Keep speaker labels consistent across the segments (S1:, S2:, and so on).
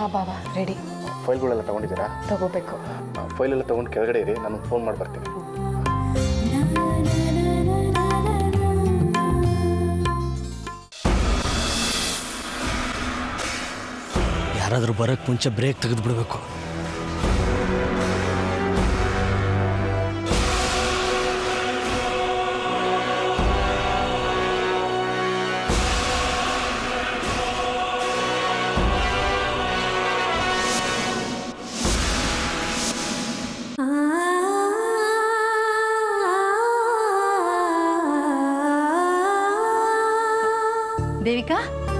S1: ಬಾಬಾ ready
S2: ಫೈಲ್ಗಳೆಲ್ಲ ತೊಗೊಂಡಿದ್ದೀರಾ
S1: ತಗೋಬೇಕು
S2: ಫೈಲೆಲ್ಲ ತೊಗೊಂಡು ಕೆಳಗಡೆ ಇರಿ ನಾನು ಫೋನ್ ಮಾಡಿ ಬರ್ತೀನಿ
S3: ಯಾರಾದರೂ ಬರೋಕ್ಕೆ ಮುಂಚೆ ಬ್ರೇಕ್ ತೆಗೆದು ಬಿಡಬೇಕು
S1: ದೇವಿಕಾ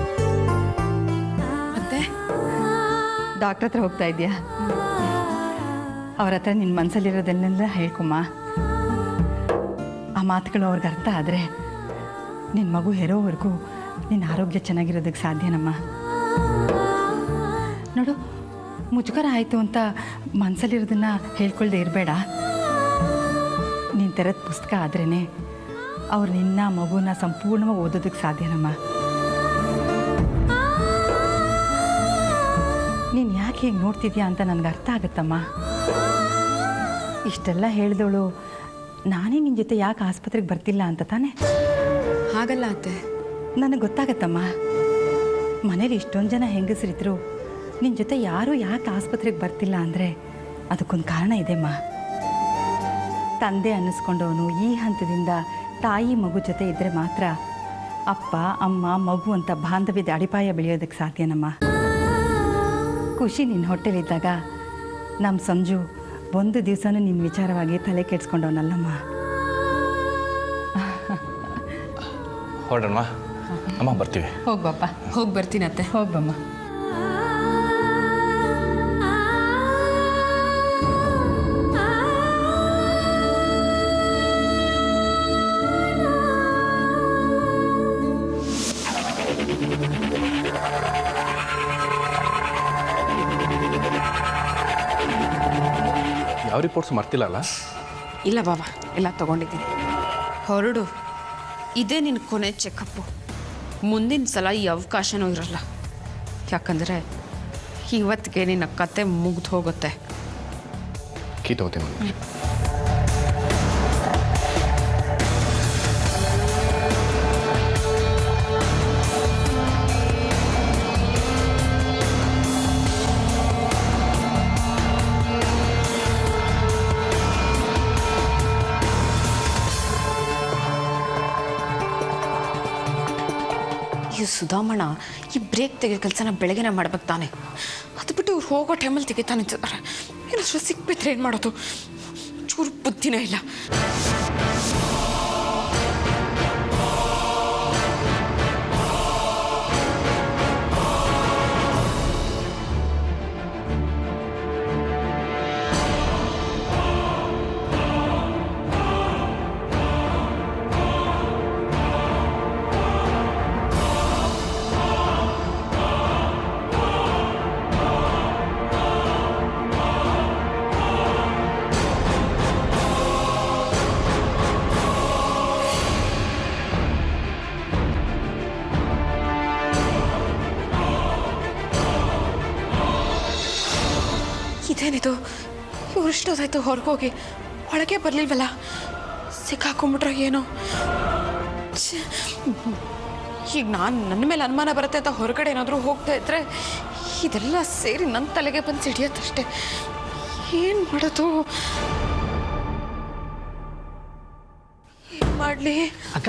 S1: ಮತ್ತೆ ಡಾಕ್ಟ್ರ್ ಹತ್ರ ಹೋಗ್ತಾ ಇದೆಯಾ ಅವ್ರ ಹತ್ರ ನಿನ್ನ ಮನಸ್ಸಲ್ಲಿರೋದನ್ನೆಲ್ಲ ಹೇಳ್ಕೊಮ್ಮ ಆ ಮಾತುಗಳು ಅವ್ರಿಗೆ ಅರ್ಥ ಆದರೆ ನಿನ್ನ ಮಗು ಹೆರೋವರೆಗೂ ನಿನ್ನ ಆರೋಗ್ಯ ಚೆನ್ನಾಗಿರೋದಕ್ಕೆ ಸಾಧ್ಯನಮ್ಮ ನೋಡು ಮುಜುಗರ ಆಯಿತು ಅಂತ ಮನಸ್ಸಲ್ಲಿರೋದನ್ನ ಹೇಳ್ಕೊಳ್ದೆ ಇರಬೇಡ ನೀನು ತೆರೆದ ಪುಸ್ತಕ ಆದ್ರೇ ಅವ್ರು ನಿನ್ನ ಮಗುನ ಸಂಪೂರ್ಣವಾಗಿ ಓದೋದಕ್ಕೆ ಸಾಧ್ಯನಮ್ಮ ನೀನು ಯಾಕೆ ಹೀಗೆ ನೋಡ್ತಿದ್ಯಾ ಅಂತ ನನಗೆ ಅರ್ಥ ಆಗುತ್ತಮ್ಮ ಇಷ್ಟೆಲ್ಲ ಹೇಳಿದವಳು ನಾನೇ ನಿನ್ನ ಜೊತೆ ಯಾಕೆ ಆಸ್ಪತ್ರೆಗೆ ಬರ್ತಿಲ್ಲ ಅಂತ ತಾನೇ
S4: ಹಾಗಲ್ಲ ಅತ್ತೆ
S1: ನನಗೆ ಗೊತ್ತಾಗತ್ತಮ್ಮ ಮನೇಲಿ ಇಷ್ಟೊಂದು ಜನ ಹೆಂಗಸರಿದ್ರು ನಿನ್ನ ಜೊತೆ ಯಾರೂ ಯಾಕೆ ಆಸ್ಪತ್ರೆಗೆ ಬರ್ತಿಲ್ಲ ಅಂದರೆ ಅದಕ್ಕೊಂದು ಕಾರಣ ಇದೆಮ್ಮ ತಂದೆ ಅನ್ನಿಸ್ಕೊಂಡವನು ಈ ಹಂತದಿಂದ ತಾಯಿ ಮಗು ಜೊತೆ ಇದ್ದರೆ ಮಾತ್ರ ಅಪ್ಪ ಅಮ್ಮ ಮಗು ಅಂತ ಬಾಂಧವ್ಯದ ಅಡಿಪಾಯ ಬೆಳೆಯೋದಕ್ಕೆ ಸಾಧ್ಯನಮ್ಮ ಖುಷಿ ನಿನ್ನ ಹೊಟ್ಟೆಲಿದ್ದಾಗ ನಮ್ಮ ಸಂಜು ಒಂದು ದಿವಸನೂ ನಿನ್ನ ವಿಚಾರವಾಗಿ ತಲೆ ಕೆಡ್ಸ್ಕೊಂಡವನಲ್ಲಮ್ಮ
S2: ಹೊರಡೋಣ ಅಮ್ಮ ಬರ್ತೀವಿ
S1: ಹೋಗ್ಬಪ್ಪ
S4: ಹೋಗಿ ಬರ್ತೀನಿ ಅತ್ತೆ
S1: ಹೋಗ್ಬಮ್ಮ
S2: ಯಾವ ರಿಪೋರ್ಟ್ಸ್ ಮರ್ತಿಲ್ಲ ಅಲ್ಲ
S4: ಇಲ್ಲ ಬಾಬಾ ಎಲ್ಲ ತಗೊಂಡಿದ್ದೀನಿ ಹೊರಡು ಇದೇ ನಿನ್ನ ಕೊನೆ ಚೆಕಪ್ಪು ಮುಂದಿನ ಸಲ ಈ ಅವಕಾಶನೂ ಇರಲ್ಲ ಯಾಕಂದರೆ ಇವತ್ತಿಗೆ ನಿನ್ನ ಕತೆ ಮುಗ್ದು ಹೋಗುತ್ತೆ
S2: ಕೀ ತಗೋತೀನಿ
S4: ಈ ಸುಧಾಮಣ ಈ ಬ್ರೇಕ್ ತೆಗೆಯೋ ಕೆಲಸನ ಬೆಳಗ್ಗೆನೇ ಮಾಡ್ಬೇಕು ತಾನೆ ಅದು ಬಿಟ್ಟು ಇವ್ರು ಹೋಗೋ ಟೈಮಲ್ಲಿ ತೆಗಿತಾನೆ ಅಂತಿದ್ದಾರೆ ಏನಾದ್ರು ಸಿಕ್ಬಿಟ್ರೆ ಏನು ಮಾಡೋದು ಚೂರು ಬುದ್ಧಿನೇ ಇಲ್ಲ ಇದೇನಿದು ಇವ್ರು ಇಷ್ಟೊತ್ತಾಯ್ತು ಹೊರಗೋಗಿ ಒಳಗೆ ಬರಲಿಲ್ವಲ್ಲ ಸಿಕ್ಕಾಕೊಂಬಿಟ್ರೆ ಏನೋ ಛೆ, ಈಗ ನಾನು ನನ್ನ ಮೇಲೆ ಅನುಮಾನ ಬರುತ್ತೆ ಅಂತ ಹೊರಗಡೆ ಏನಾದರೂ ಹೋಗ್ತಾ ಇದ್ರೆ ಇದೆಲ್ಲ ಸೇರಿ ನನ್ನ ತಲೆಗೆ ಬಂದು ಸಿಡಿಯತ್ತಷ್ಟೇ ಏನು ಮಾಡೋದು ಏನು ಮಾಡಲಿ
S3: ಅಕ್ಕ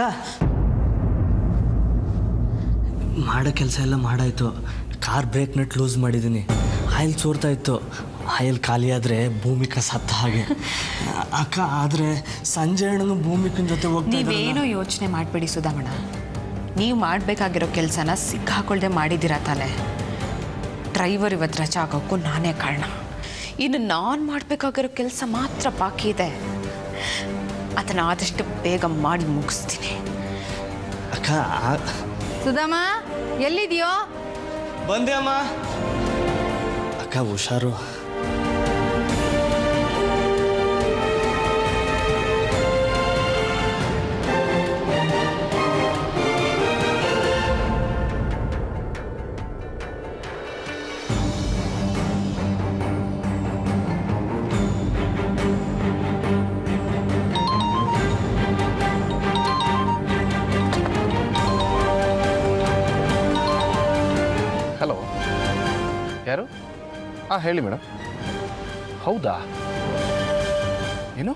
S3: ಮಾಡೋ ಕೆಲಸ ಎಲ್ಲ ಮಾಡಾಯ್ತು ಕಾರ್ ಬ್ರೇಕ್ ನಟ್ ಲೂಸ್ ಮಾಡಿದ್ದೀನಿ ಆಯಿಲ್ ಸೋರ್ತಾ ಇತ್ತು ಆಯಿಲ್ ಖಾಲಿ ಆದರೆ ಭೂಮಿಕ ಸತ್ತ ಹಾಗೆ ಅಕ್ಕ ಆದರೆ ಸಂಜೆ ಹಣ್ಣು ಭೂಮಿಕನ ಜೊತೆ ಹೋಗ್ತಾ ಇದ್ದಾರಲ್ಲ.
S4: ನೀವೇನೋ ಯೋಚನೆ ಮಾಡಬೇಡಿ ಸುಧಾಮಣ ನೀವು ಮಾಡಬೇಕಾಗಿರೋ ಕೆಲಸನ ಸಿಕ್ಕಾಕೊಳ್ದೆ ಮಾಡಿದ್ದೀರಾ ತಾನೆ ಡ್ರೈವರ್ ಇವತ್ತು ರಜೆ ಆಗೋಕ್ಕೂ ನಾನೇ ಕಾರಣ ಇನ್ನು ನಾನು ಮಾಡಬೇಕಾಗಿರೋ ಕೆಲಸ ಮಾತ್ರ ಬಾಕಿ ಇದೆ ಅದನ್ನು ಆದಷ್ಟು ಬೇಗ ಮಾಡಿ ಮುಗಿಸ್ತೀನಿ
S3: ಅಕ್ಕ ಆ-
S1: ಸುಧಾಮ ಎಲ್ಲಿದೆಯೋ
S3: ಬಂದೆ ಅಮ್ಮ ಅಕ್ಕ ಹುಷಾರು
S2: ಹಾಂ ಹೇಳಿ ಮೇಡಮ್ ಹೌದಾ ಏನು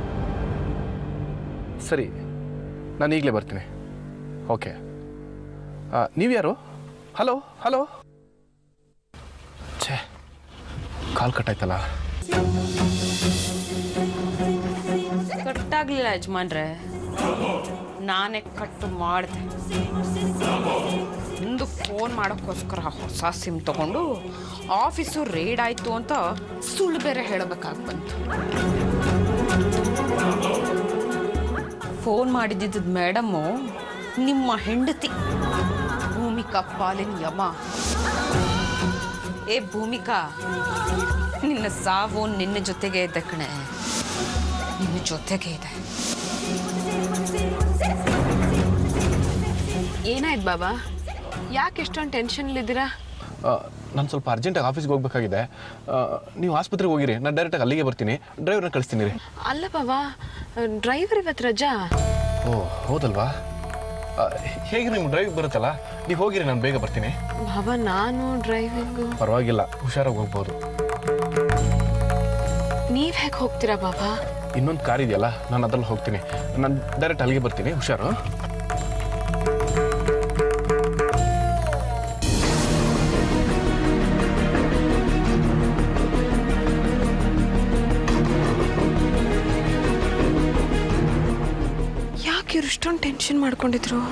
S2: ಸರಿ ನಾನು ಈಗಲೇ ಬರ್ತೀನಿ ಓಕೆ ನೀವು ಯಾರು ಹಲೋ ಹಲೋ ಛೇ ಕಾಲ್ ಕಟ್ಟಾಯ್ತಲ್ಲ
S4: ಕಟ್ಟಾಗ್ಲಿಲ್ಲ ಯಜಮಾನ್ರೆ ನಾನೇ ಕಟ್ಟು ಮಾಡಿದೆ ಮುಂದೆ ಫೋನ್ ಮಾಡೋಕ್ಕೋಸ್ಕರ ಹೊಸ ಸಿಮ್ ತಗೊಂಡು ಆಫೀಸು ರೇಡ್ ಆಯಿತು ಅಂತ ಸುಳ್ಳು ಬೇರೆ ಹೇಳಬೇಕಾಗಿ ಬಂತು ಫೋನ್ ಮಾಡಿದ್ದಿದ್ದು ಮೇಡಮ್ಮು ನಿಮ್ಮ ಹೆಂಡತಿ ಭೂಮಿಕಾ ಪಾಲಿನ ಯಮ ಏ ಭೂಮಿಕಾ ನಿನ್ನ ಸಾವು ನಿನ್ನ ಜೊತೆಗೆ ಇದೆ ಕಣೆ ನಿನ್ನ ಜೊತೆಗೆ ಇದೆ
S5: ಏನಾಯ್ತು ಬಾಬಾ ಯಾಕೆ ಎಷ್ಟೊಂದು ಟೆನ್ಷನ್ಲಿದ್ದೀರಾ
S2: ನಾನು ಸ್ವಲ್ಪ ಅರ್ಜೆಂಟಾಗಿ ಆಫೀಸ್ಗೆ ಹೋಗಬೇಕಾಗಿದೆ ನೀವು ಆಸ್ಪತ್ರೆಗೆ ಹೋಗಿರಿ ನಾನು ಡೈರೆಕ್ಟಾಗಿ ಅಲ್ಲಿಗೆ ಬರ್ತೀನಿ ಡ್ರೈವರ್ನ ಕಳಿಸ್ತೀನಿ ರೀ
S5: ಅಲ್ಲ ಬಾಬಾ ಡ್ರೈವರ್ ಇವತ್ತು ರಜಾ
S2: ಓ ಹೌದಲ್ವಾ ಆ, ಹೇಗೆ ನಿಮ್ಮ ಡ್ರೈವ್ ಬರುತ್ತಲ್ಲ ನೀವು ಹೋಗಿರಿ ನಾನು ಬೇಗ ಬರ್ತೀನಿ
S5: ಬಾಬಾ ನಾನು ಡ್ರೈವಿಂಗು
S2: ಪರವಾಗಿಲ್ಲ ಹುಷಾರಾಗಿ ಹೋಗ್ಬೋದು
S5: ನೀವು ಹೇಗೆ ಹೋಗ್ತೀರಾ ಬಾಬಾ
S2: ಇನ್ನೊಂದು ಕಾರ್ ಇದೆಯಲ್ಲ ನಾನು ಅದ್ರಲ್ಲಿ ಹೋಗ್ತೀನಿ ನಾನು ಡೈರೆಕ್ಟ್ ಅಲ್ಲಿಗೆ ಬರ್ತೀನಿ ಹುಷಾರು
S5: ಯಾಕೆ ಇವ್ರು ಇಷ್ಟೊಂದು ಟೆನ್ಷನ್ ಮಾಡ್ಕೊಂಡಿದ್ರು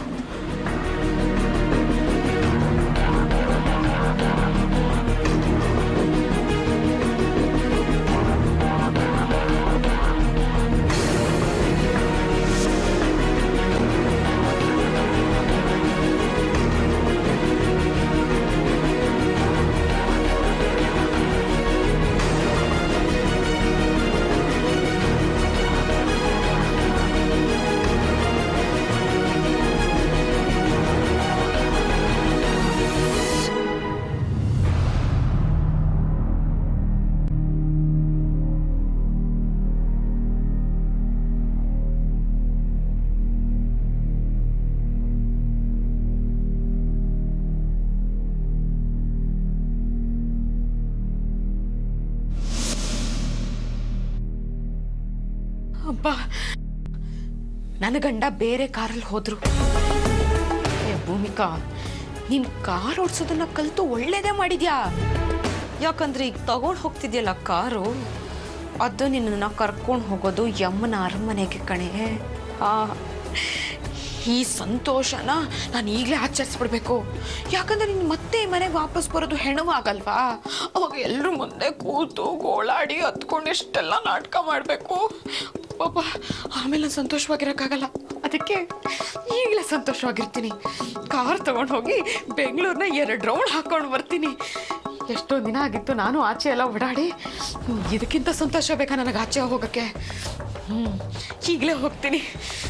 S4: ಅಬ್ಬಾ ನನ್ನ ಗಂಡ ಬೇರೆ ಕಾರಲ್ಲಿ ಹೋದ್ರು ಏ ಭೂಮಿಕಾ ನೀನ್ ಕಾರ್ ಓಡಿಸೋದನ್ನ ಕಲ್ತು ಒಳ್ಳೇದೇ ಮಾಡಿದ್ಯಾ ಯಾಕಂದ್ರೆ ಈಗ ತಗೊಂಡು ಹೋಗ್ತಿದ್ಯಲ್ಲ ಕಾರು ಅದು ನಿನ್ನನ್ನ ಕರ್ಕೊಂಡು ಹೋಗೋದು ಯಮ್ಮನ ಅರಮನೆಗೆ ಕಣೆ ಆ ಈ ಸಂತೋಷನ ನಾನು ಈಗಲೇ ಆಚರಿಸ್ಬಿಡ್ಬೇಕು ಯಾಕಂದ್ರೆ ನೀನು ಮತ್ತೆ ಈ ಮನೆಗೆ ವಾಪಸ್ ಬರೋದು ಹೆಣವಾಗಲ್ವಾ ಅವಾಗ ಎಲ್ಲರೂ ಮುಂದೆ ಕೂತು ಗೋಳಾಡಿ ಹತ್ಕೊಂಡು ಎಷ್ಟೆಲ್ಲ ನಾಟಕ ಮಾಡಬೇಕು ಪಾಪ ಆಮೇಲೆ ನಾನು ಸಂತೋಷವಾಗಿರೋಕ್ಕಾಗಲ್ಲ ಅದಕ್ಕೆ ಈಗಲೇ ಸಂತೋಷವಾಗಿರ್ತೀನಿ ಕಾರ್ ತಗೊಂಡು ಹೋಗಿ ಬೆಂಗಳೂರನ್ನ ಎರಡು ರೌಂಡ್ ಹಾಕೊಂಡು ಬರ್ತೀನಿ ಎಷ್ಟೊಂದು ದಿನ ಆಗಿತ್ತು ನಾನು ಆಚೆ ಎಲ್ಲ ಓಡಾಡಿ ಇದಕ್ಕಿಂತ ಸಂತೋಷ ಬೇಕಾ ನನಗೆ ಆಚೆ ಹೋಗೋಕ್ಕೆ ಹ್ಞೂ ಈಗಲೇ ಹೋಗ್ತೀನಿ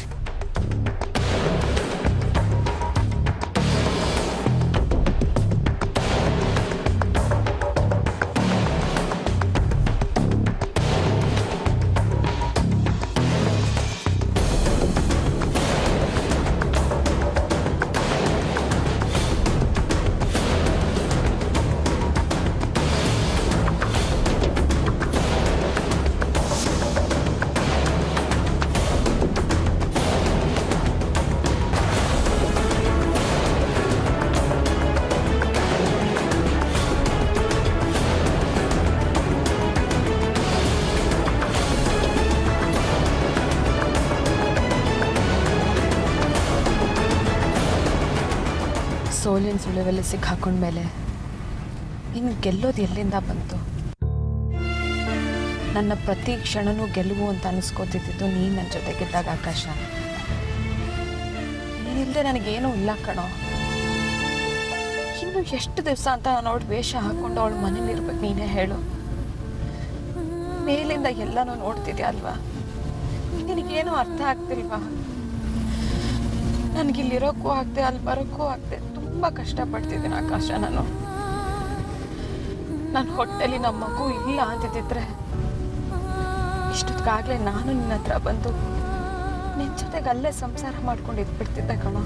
S5: ಸೋಲಿನ ಸುಳಿವೆಲ್ಲ ಸಿಕ್ಕಾಕೊಂಡ್ಮೇಲೆ ಇನ್ನು ಗೆಲ್ಲೋದು ಎಲ್ಲಿಂದ ಬಂತು ನನ್ನ ಪ್ರತಿ ಕ್ಷಣನೂ ಗೆಲುವು ಅಂತ ಅನಿಸ್ಕೋತಿದ್ದು ನೀನು ನನ್ನ ಜೊತೆಗಿದ್ದಾಗ ಆಕಾಶ ನೀನಿಲ್ಲದೆ ನನಗೇನೂ ಇಲ್ಲ ಕಣೋ ಇನ್ನು ಎಷ್ಟು ದಿವಸ ಅಂತ ನಾನು ಅವಳು ವೇಷ ಹಾಕೊಂಡು ಅವಳ ಮನೇಲಿ ಇರ್ಬೇಕು ನೀನೇ ಹೇಳು ಮೇಲಿಂದ ಎಲ್ಲನೂ ನೋಡ್ತಿದ್ಯಾ ಅಲ್ವಾ ನಿನಗೇನು ಅರ್ಥ ಆಗ್ತಿಲ್ವಾ ನನಗಿಲ್ಲಿರೋಕ್ಕೂ ಆಗದೆ ಅಲ್ಲಿ ಬರೋಕ್ಕೂ ಆಗದೆ ತುಂಬ ಕಷ್ಟಪಡ್ತಿದ್ದೀನಿ ಆಕಾಶ ನಾನು ನನ್ನ ಹೊಟ್ಟೆಲಿ ನಮ್ಮ ಮಗು ಇಲ್ಲ ಅಂತಿದ್ದಿದ್ರೆ ಇಷ್ಟೊತ್ತಿಗಾಗಲೇ ನಾನು ನಿನ್ನ ಹತ್ರ ಬಂದು ನಿನ್ನ ಜೊತೆಗೆ ಅಲ್ಲೇ ಸಂಸಾರ ಮಾಡ್ಕೊಂಡು ಇದ್ಬಿಡ್ತಿದ್ದೆ ಕಣೋ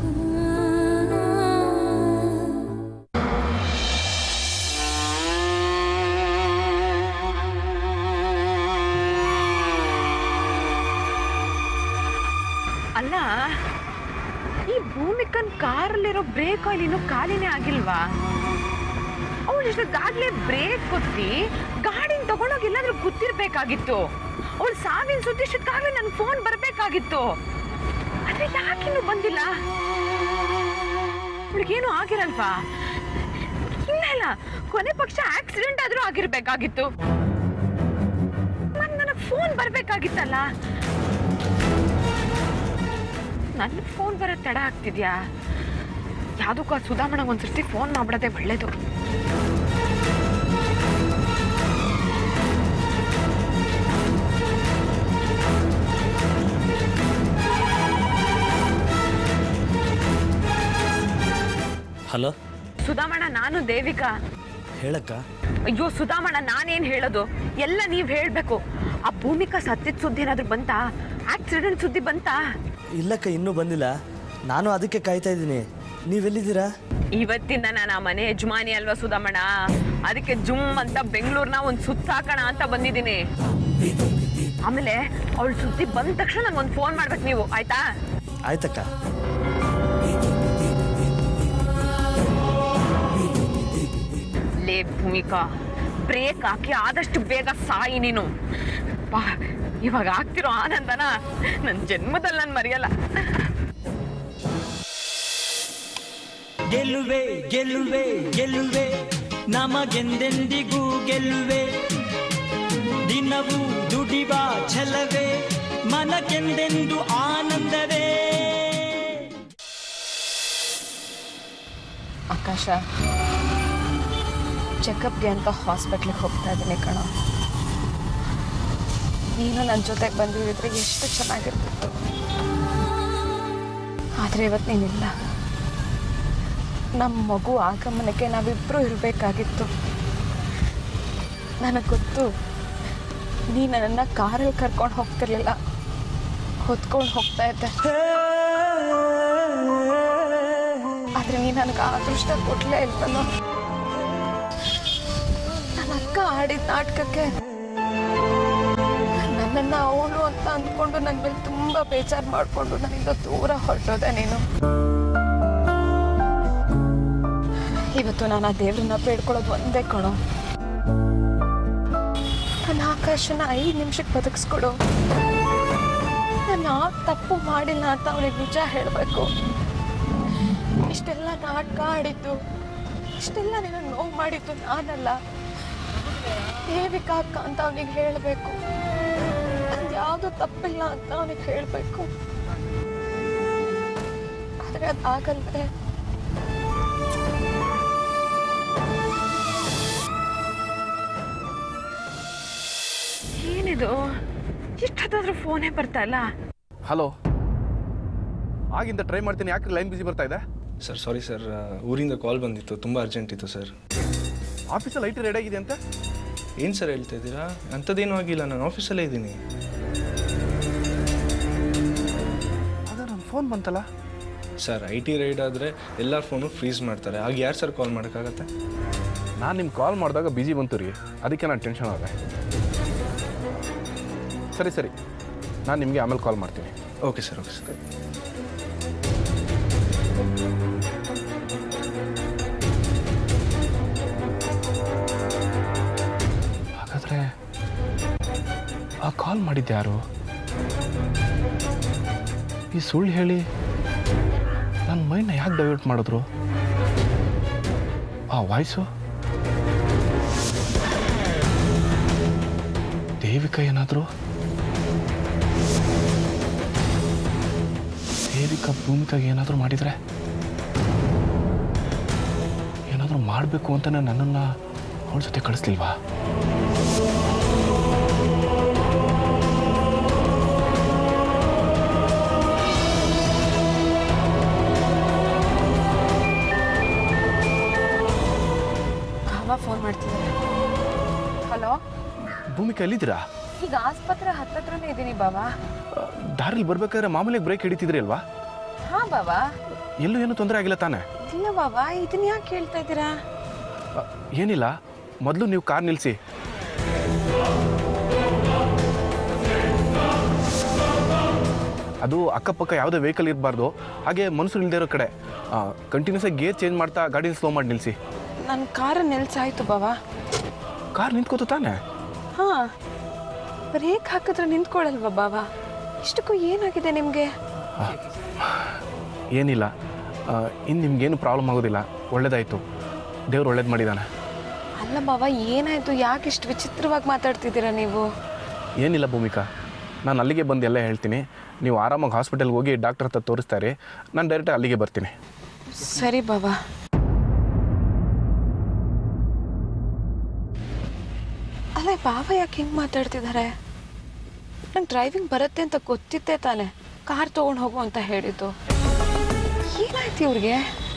S5: ಅಲ್ಲ ಈ ಭೂಮಿಕನ್ ಕಾರಲ್ಲಿರೋ ಬ್ರೇಕ್ ಆಯಿಲ್ ಇನ್ನೂ ಖಾಲಿನೇ ಆಗಿಲ್ವಾ ಅವಳು ಇಷ್ಟೊತ್ತಾಗ್ಲೇ ಬ್ರೇಕ್ ಕೊತ್ತಿ ಗಾಡಿನ ತಗೊಂಡೋಗಿ ಎಲ್ಲಾದ್ರೂ ಗೊತ್ತಿರ್ಬೇಕಾಗಿತ್ತು ಅವಳು ಸಾವಿನ ಸುದ್ದಿ ಇಷ್ಟೊತ್ತಾಗ್ಲೇ ನನ್ನ ಫೋನ್ ಬರಬೇಕಾಗಿತ್ತು ಆದ್ರೆ ಯಾಕಿನ್ನೂ ಬಂದಿಲ್ಲ ಅವಳಿಗೇನು ಆಗಿರಲ್ವಾ ಇಲ್ಲ ಇಲ್ಲ ಕೊನೆ ಪಕ್ಷ ಆಕ್ಸಿಡೆಂಟ್ ಆದ್ರೂ ಆಗಿರ್ಬೇಕಾಗಿತ್ತು ಮತ್ ನನಗೆ ಫೋನ್ ಬರ್ಬೇಕಾಗಿತ್ತಲ್ಲ ನನ್ನ ಫೋನ್ ಬರೋ ತಡ ಆಗ್ತಿದ್ಯಾ ಯಾವುದಕ್ಕೂ ಆ ಸುಧಾಮಣಗೆ ಒಂದ್ಸರ್ತಿ ಫೋನ್ ಮಾಡ್ಬಿಡೋದೇ ಒಳ್ಳೇದು
S3: ಹಲೋ
S5: ಸುಧಾಮಣ ನಾನು ದೇವಿಕಾ
S3: ಹೇಳಕ್ಕ
S5: ಅಯ್ಯೋ ಸುಧಾಮಣ ನಾನೇನ್ ಹೇಳೋದು ಎಲ್ಲ ನೀವ್ ಹೇಳ್ಬೇಕು ಆ ಭೂಮಿಕಾ ಸತ್ತಿದ ಸುದ್ದಿ ಏನಾದ್ರು ಬಂತಾ ಆಕ್ಸಿಡೆಂಟ್ ಸುದ್ದಿ ಬಂತಾ
S3: ಇಲ್ಲಕ್ಕ ಇನ್ನೂ ಬಂದಿಲ್ಲ ನಾನು ಅದಕ್ಕೆ ಕಾಯ್ತಾ ಇದ್ದೀನಿ ನೀವೆಲ್ಲಿದ್ದೀರಾ
S5: ಇವತ್ತಿಂದ ನಾನು ಆ ಮನೆ ಯಜಮಾನಿ ಅಲ್ವಾ ಸುಧಾಮಣ ಅದಕ್ಕೆ ಜುಮ್ ಅಂತ ಬೆಂಗಳೂರ್ನ ಒಂದ್ ಸುತ್ತಾಕಣ ಅಂತ ಬಂದಿದ್ದೀನಿ ಆಮೇಲೆ ಅವಳ ಸುದ್ದಿ ಬಂದ ತಕ್ಷಣ ನಂಗೊಂದು ಫೋನ್ ಮಾಡ್ಬೇಕು ನೀವು ಆಯ್ತಾ
S3: ಆಯ್ತಕ್ಕ
S5: ಲೇ ಭೂಮಿಕಾ ಬ್ರೇಕ್ ಹಾಕಿ ಆದಷ್ಟು ಬೇಗ ಸಾಯಿ ನೀನು ಬಾ ಇವಾಗ ಆಗ್ತಿರೋ ಆನಂದನ ನನ್ನ ಜನ್ಮದಲ್ಲಿ ನಾನು ಮರೆಯಲ್ಲ
S6: ಗೆಲ್ಲುವೆ ಗೆಲ್ಲುವೆ ಗೆಲ್ಲುವೆ ನಮಗೆಂದೆಂದಿಗೂ ಗೆಲ್ಲುವೆ ದಿನವೂ ದುಡಿವ ಛಲವೇ ಮನಕ್ಕೆಂದೆಂದು ಆನಂದವೇ
S5: ಆಕಾಶ ಚೆಕಪ್ಗೆ ಅಂತ ಹಾಸ್ಪಿಟ್ಲಿಗೆ ಹೋಗ್ತಾ ಇದ್ದೀನಿ ಕಣ ನೀನು ನನ್ನ ಜೊತೆಗೆ ಬಂದಿದ್ರೆ ಎಷ್ಟು ಚೆನ್ನಾಗಿರ್ತಿತ್ತು ಆದರೆ ಇವತ್ತು ನೀನಿಲ್ಲ ನಮ್ಮ ಮಗು ಆಗಮನಕ್ಕೆ ನಾವಿಬ್ಬರು ಇರಬೇಕಾಗಿತ್ತು ನನಗೆ ಗೊತ್ತು ನೀ ನನ್ನನ್ನು ಕಾರಲ್ಲಿ ಕರ್ಕೊಂಡು ಹೋಗ್ತಿರ್ಲಿಲ್ಲ ಹೊತ್ಕೊಂಡು ಹೋಗ್ತಾ ಇದ್ದೆ ಆದ್ರೆ ನೀ ನನಗೆ ಆ ಅದೃಷ್ಟ ಕೊಡ್ಲೇ ಇಲ್ವಲ್ಲ ನನ್ನ ಅಕ್ಕ ಆಡಿದ ನಾಟಕಕ್ಕೆ ನನ್ನನ್ನ ಅವಳು ಅಂತ ಅಂದ್ಕೊಂಡು ನನ್ನ ಮೇಲೆ ತುಂಬಾ ಬೇಜಾರು ಮಾಡಿಕೊಂಡು ನನ್ನಿಂದ ದೂರ ಹೊರಟೋದೆ ನೀನು ಇವತ್ತು ನಾನು ಆ ದೇವ್ರನ್ನ ಬೇಡ್ಕೊಳ್ಳೋದು ಒಂದೇ ಕಣೋ ನನ್ನ ಆಕಾಶನ ಐದು ನಿಮಿಷಕ್ಕೆ ಬದುಕಿಸ್ಕೊಡು ನಾನು ಆ ತಪ್ಪು ಮಾಡಿಲ್ಲ ಅಂತ ಅವನಿಗೆ ನಿಜ ಹೇಳಬೇಕು ಇಷ್ಟೆಲ್ಲ ನಾಟಕ ಆಡಿದ್ದು ಇಷ್ಟೆಲ್ಲ ನಿನ್ನ ನೋವು ಮಾಡಿದ್ದು ನಾನಲ್ಲ ದೇವಿಕಾ ಅಕ್ಕ ಅಂತ ಅವನಿಗೆ ಹೇಳಬೇಕು ಯಾವುದು ತಪ್ಪಿಲ್ಲ ಅಂತ ಅವನಿಗೆ ಹೇಳಬೇಕು ಆದರೆ ಅದಾಗಲ್ವೇ ಏನಿದು ಇಷ್ಟೊತ್ತಾದ್ರೂ ಫೋನೇ ಬರ್ತಾ ಇಲ್ಲ
S2: ಹಲೋ ಆಗಿಂದ ಟ್ರೈ ಮಾಡ್ತೀನಿ ಯಾಕೆ ಲೈನ್ ಬಿಸಿ ಬರ್ತಾ ಇದೆ
S7: ಸರ್ ಸಾರಿ ಸರ್ ಊರಿಂದ ಕಾಲ್ ಬಂದಿತ್ತು ತುಂಬ ಅರ್ಜೆಂಟ್ ಇತ್ತು ಸರ್
S2: ಆಫೀಸಲ್ಲಿ ಐಟಿ ರೆಡಿ ಆಗಿದೆ ಅಂತ
S7: ಏನು ಸರ್ ಹೇಳ್ತಾ ಇದ್ದೀರಾ ಅಂಥದ್ದೇನೂ ಆಗಿಲ್ಲ ನಾನು ಆಫೀಸಲ್ಲೇ ಇದ್ದೀನಿ
S2: ಅದ ನನ್ನ ಫೋನ್ ಬಂತಲ್ಲ
S7: ಸರ್ ಐ ಟಿ ರೈಡ್ ಆದರೆ ಎಲ್ಲರ ಫೋನು ಫ್ರೀಸ್ ಮಾಡ್ತಾರೆ ಆಗ ಯಾರು ಸರ್ ಕಾಲ್ ಮಾಡೋಕ್ಕಾಗತ್ತೆ
S2: ನಾನು ನಿಮ್ಗೆ ಕಾಲ್ ಮಾಡಿದಾಗ ಬಿಜಿ ಬಂತು ರೀ ಅದಕ್ಕೆ ನಾನು ಟೆನ್ಷನ್ ಆದೆ ಸರಿ ಸರಿ ನಾನು ನಿಮಗೆ ಆಮೇಲೆ ಕಾಲ್ ಮಾಡ್ತೀನಿ
S7: ಓಕೆ ಸರ್ ಓಕೆ ಸರ್
S2: ಹಾಗಾದ್ರೆ ಆ ಕಾಲ್ ಮಾಡಿದ್ದು ಯಾರು ಈ ಸುಳ್ಳು ಹೇಳಿ ನನ್ನ ಮೈಂಡ್ನ ಯಾಕೆ ಡೈವರ್ಟ್ ಮಾಡಿದ್ರು ಆ ವಾಯ್ಸು ದೇವಿಕಾ ಏನಾದರೂ ದೇವಿಕಾ ಭೂಮಿಕಾಗೆ ಏನಾದರೂ ಮಾಡಿದರೆ ಏನಾದರೂ ಮಾಡಬೇಕು ಅಂತಾನೆ ನನ್ನನ್ನು ಅವಳ ಜೊತೆ ಕಳಿಸ್ಲಿಲ್ವಾ
S5: ಭಾವ ಫೋನ್ ಮಾಡ್ತಿದ್ದಾರೆ ಹಲೋ
S2: ಭೂಮಿಕಾ ಎಲ್ಲಿದ್ದೀರಾ
S5: ಈಗ ಆಸ್ಪತ್ರೆ ಹತ್ತತ್ರನೇ ಇದ್ದೀನಿ ಬಾವಾ
S2: ದಾರಿಲಿ ಬರ್ಬೇಕಾದ್ರೆ ಮಾಮೂಲಿಗೆ ಬ್ರೇಕ್ ಹಿಡಿತಿದ್ರಿ ಅಲ್ವಾ
S5: ಹಾ ಬಾವಾ
S2: ಎಲ್ಲೂ ಏನೂ ತೊಂದರೆ ಆಗಿಲ್ಲ ತಾನೆ
S5: ಇಲ್ಲ ಬಾವಾ ಇದನ್ನ ಯಾಕೆ ಕೇಳ್ತಾ ಇದ್ದೀರಾ
S2: ಅ, ಏನಿಲ್ಲ ಮೊದಲು ನೀವು ಕಾರ್ ನಿಲ್ಲಿಸಿ ಅದು ಅಕ್ಕಪಕ್ಕ ಯಾವುದೇ ವೆಹಿಕಲ್ ಇರಬಾರ್ದು ಹಾಗೆ ಮನುಷ್ಯರು ಇಲ್ಲದೆ ಇರೋ ಕಡೆ ಕಂಟಿನ್ಯೂಸ್ ಆಗಿ ಗೇರ್ ಚೇಂಜ್ ಮಾಡ್ತಾ ಗಾಡಿನ ಸ್ಲೋ ಮಾಡಿ ನಿಲ್ಲಿಸಿ
S4: ನನ್ನ ಕಾರ ನಿಲ್ಸಾಯ್ತು ಬಾವ
S2: ಕಾರ್ ನಿಂತ್ಕೋತು ತಾನೆ
S4: ಹಾಂ ಬ್ರೇಕ್ ಹಾಕಿದ್ರೆ ನಿಂತ್ಕೊಳ್ಳಲ್ವಾ ಬಾವ ಇಷ್ಟಕ್ಕೂ ಏನಾಗಿದೆ ನಿಮಗೆ
S2: ಏನಿಲ್ಲ ಇನ್ನು ನಿಮ್ಗೇನು ಪ್ರಾಬ್ಲಮ್ ಆಗೋದಿಲ್ಲ ಒಳ್ಳೇದಾಯಿತು ದೇವ್ರು ಒಳ್ಳೇದು ಮಾಡಿದ್ದಾನೆ
S4: ಅಲ್ಲ ಬಾವ ಏನಾಯ್ತು ಯಾಕೆ ಇಷ್ಟು ವಿಚಿತ್ರವಾಗಿ ಮಾತಾಡ್ತಿದ್ದೀರಾ ನೀವು
S2: ಏನಿಲ್ಲ ಭೂಮಿಕಾ ನಾನು ಅಲ್ಲಿಗೆ ಬಂದು ಎಲ್ಲ ಹೇಳ್ತೀನಿ ನೀವು ಆರಾಮಾಗಿ ಹಾಸ್ಪಿಟಲ್ಗೆ ಹೋಗಿ ಡಾಕ್ಟರ್ ಹತ್ರ ತೋರಿಸ್ತಾ ಇರಿ ನಾನು ಡೈರೆಕ್ಟಾಗಿ ಅಲ್ಲಿಗೆ ಬರ್ತೀನಿ
S4: ಸರಿ ಬಾವ ಅಲ್ಲ ಬಾವ ಯಾಕೆ ಹಿಂಗೆ ಮಾತಾಡ್ತಿದ್ದಾರೆ ನಂಗೆ ಡ್ರೈವಿಂಗ್ ಬರುತ್ತೆ ಅಂತ ಗೊತ್ತಿದ್ದೆ ತಾನೆ ಕಾರ್ ತೊಗೊಂಡು ಹೋಗು ಅಂತ ಹೇಳಿದ್ದು ಏನಾಯ್ತು ಇವ್ರಿಗೆ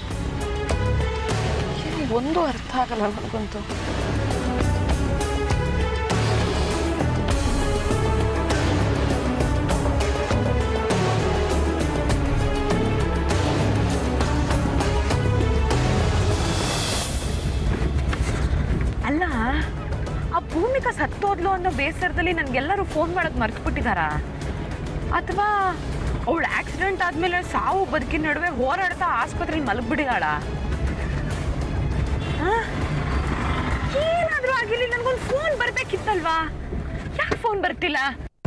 S4: ಏನು ಒಂದು ಅರ್ಥ ಆಗಲ್ಲ ನನಗಂತೂ
S5: ಅಲ್ಲ ಆ ಭೂಮಿಕಾ ಸತ್ತೋದ್ಲು ಅನ್ನೋ ಬೇಸರದಲ್ಲಿ ನನ್ಗೆಲ್ಲರೂ ಫೋನ್ ಮಾಡೋದು ಮರ್ತ್ಬಿಟ್ಟಿದಾರ ಅಥವಾ ಅವಳು ಆಕ್ಸಿಡೆಂಟ್ ಆದ್ಮೇಲೆ ಸಾವು ಬದುಕಿನ ನಡುವೆ ಹೋರಾಡ್ತಾ ಆಸ್ಪತ್ರೆಯಲ್ಲಿ ಮಲಗ್ಬಿಟ್ಟಿದಾಳ ಏನಾದ್ರೂ ಆಗಿರ್ಲಿ ನನ್ಗೊಂದು ಫೋನ್ ಬರ್ಬೇಕಿತ್ತಲ್ವಾ ಯಾಕೆ ಫೋನ್ ಬರ್ತಿಲ್ಲ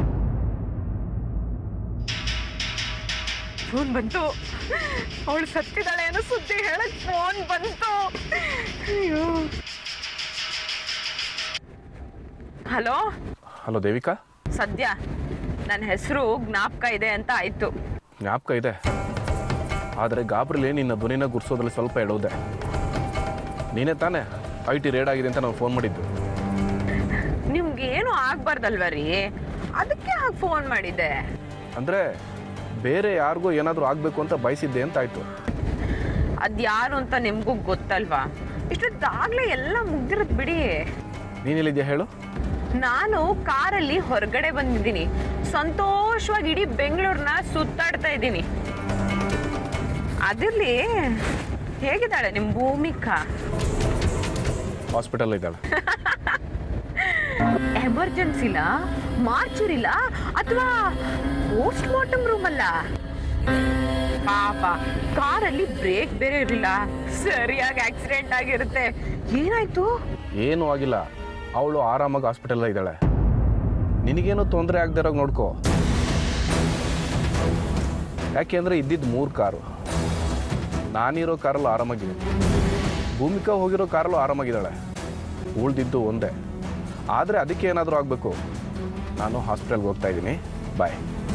S5: ಫೋನ್ ಬಂತು ಅವಳು ಸತ್ತಿದ್ದಾಳೆ ಅನ್ನೋ ಸುದ್ದಿ ಹೇಳಕ್ ಫೋನ್ ಬಂತು ಅಯ್ಯೋ ಹಲೋ
S2: ಹಲೋ ದೇವಿಕಾ
S5: ಸದ್ಯ ನನ್ನ ಹೆಸರು ಜ್ಞಾಪಕ ಇದೆ ಅಂತ ಆಯ್ತು
S2: ಜ್ಞಾಪಕ ಇದೆ ಆದರೆ ಗಾಬರಿಲಿ ನಿನ್ನ ಧ್ವನಿನ ಗುರ್ಸೋದ್ರಲ್ಲಿ ಸ್ವಲ್ಪ ಎಡೋದೆ ನೀನೇ ತಾನೇ ಐ ಟಿ ರೇಡ್ ಆಗಿದೆ ಅಂತ ನಾವು ಫೋನ್ ಮಾಡಿದ್ದು
S5: ನಿಮ್ಗೆ ಏನು ಆಗ್ಬಾರ್ದಲ್ವ ರೀ ಅದಕ್ಕೆ ಹಾಗೆ ಫೋನ್ ಮಾಡಿದ್ದೆ
S2: ಅಂದರೆ ಬೇರೆ ಯಾರಿಗೂ ಏನಾದರೂ ಆಗಬೇಕು ಅಂತ ಬಯಸಿದ್ದೆ ಅಂತ ಆಯಿತು
S5: ಅದ್ಯಾರು ಅಂತ ನಿಮ್ಗೂ ಗೊತ್ತಲ್ವಾ ಇಷ್ಟೊತ್ತಾಗ್ಲೇ ಎಲ್ಲ ಮುಗ್ದಿರತ್ ಬಿಡಿ
S2: ನೀನೆಲ್ಲಿದ್ಯಾ ಹೇಳು
S5: ನಾನು ಕಾರಲ್ಲಿ ಹೊರಗಡೆ ಬಂದಿದ್ದೀನಿ ಸಂತೋಷವಾಗಿ ಇಡೀ ಬೆಂಗಳೂರನ್ನ ಸುತ್ತಾಡ್ತಾ ಇದ್ದೀನಿ ಅದಿರ್ಲಿ ಹೇಗಿದ್ದಾಳೆ ನಿಮ್ಮ ಭೂಮಿಕಾ
S2: ಹಾಸ್ಪಿಟಲ್ ಇದ್ದಾಳೆ
S5: ಎಮರ್ಜೆನ್ಸಿಲ ಮಾರ್ಚುರಿಲ ಅಥವಾ ಪೋಸ್ಟ್ ಮಾರ್ಟಮ್ ರೂಮ್ ಅಲ್ಲ ಪಾಪ ಕಾರಲ್ಲಿ ಬ್ರೇಕ್ ಬೇರೆ ಇರಲಿಲ್ಲ ಸರಿಯಾಗಿ ಆಕ್ಸಿಡೆಂಟ್ ಆಗಿರುತ್ತೆ ಏನಾಯ್ತು
S2: ಏನೂ ಆಗಿಲ್ಲ ಅವಳು ಆರಾಮಾಗಿ ಹಾಸ್ಪಿಟಲ್ ಇದ್ದಾಳೆ ನಿನಗೇನು ತೊಂದರೆ ಆಗದೆ ಇರೋಂಗೆ ನೋಡ್ಕೋ ಯಾಕೆಂದರೆ ಇದ್ದಿದ್ದು ಮೂರು ಕಾರು ನಾನಿರೋ ಕಾರಲ್ಲೂ ಆರಾಮಾಗಿದೆ ಭೂಮಿಕಾ ಹೋಗಿರೋ ಕಾರಲ್ಲೂ ಆರಾಮಾಗಿದ್ದಾಳೆ ಉಳ್ದಿದ್ದು ಒಂದೇ ಆದರೆ ಅದಕ್ಕೆ ಏನಾದರೂ ಆಗಬೇಕು ನಾನು ಹಾಸ್ಪಿಟಲ್ಗೆ ಹೋಗ್ತಾ ಇದ್ದೀನಿ ಬಾಯ್